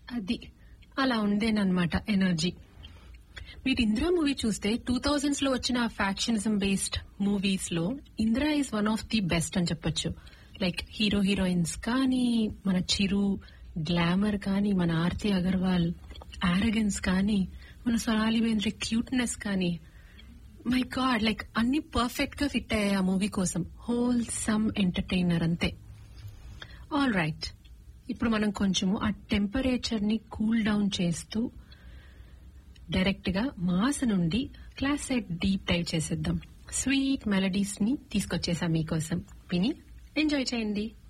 అది అలా ఉండేనన్నమాట ఎనర్జీ మీరు ఇందిరా మూవీ చూస్తే టూ థౌజండ్స్ లో వచ్చిన ఫ్యాక్షనిజం బేస్డ్ మూవీస్ లో Indra is one of the best అని చెప్పొచ్చు లైక్ హీరో హీరోయిన్స్ కానీ మన చిరు గ్లామర్ కానీ మన ఆర్తి అగర్వాల్ ఆరగెన్స్ కానీ మన సొనాలి బేంద్రే క్యూట్నెస్ కానీ మై గాడ్ లైక్ అన్ని పర్ఫెక్ట్ గా ఫిట్ అయ్యాయి ఆ మూవీ కోసం హోల్ సమ్ ఎంటర్టైనర్ అంతే ఆల్ రైట్ ఇప్పుడు మనం కొంచెము ఆ టెంపరేచర్ ని కూల్ డౌన్ చేస్తూ డైరెక్ట్ గా మాస్ నుండి క్లాస్ సెట్ డీప్ డైవ్ చేసేద్దాం స్వీట్ మెలడీస్ ని తీసుకొచ్చేసాం మీకోసం విని ఎంజాయ్ చేయండి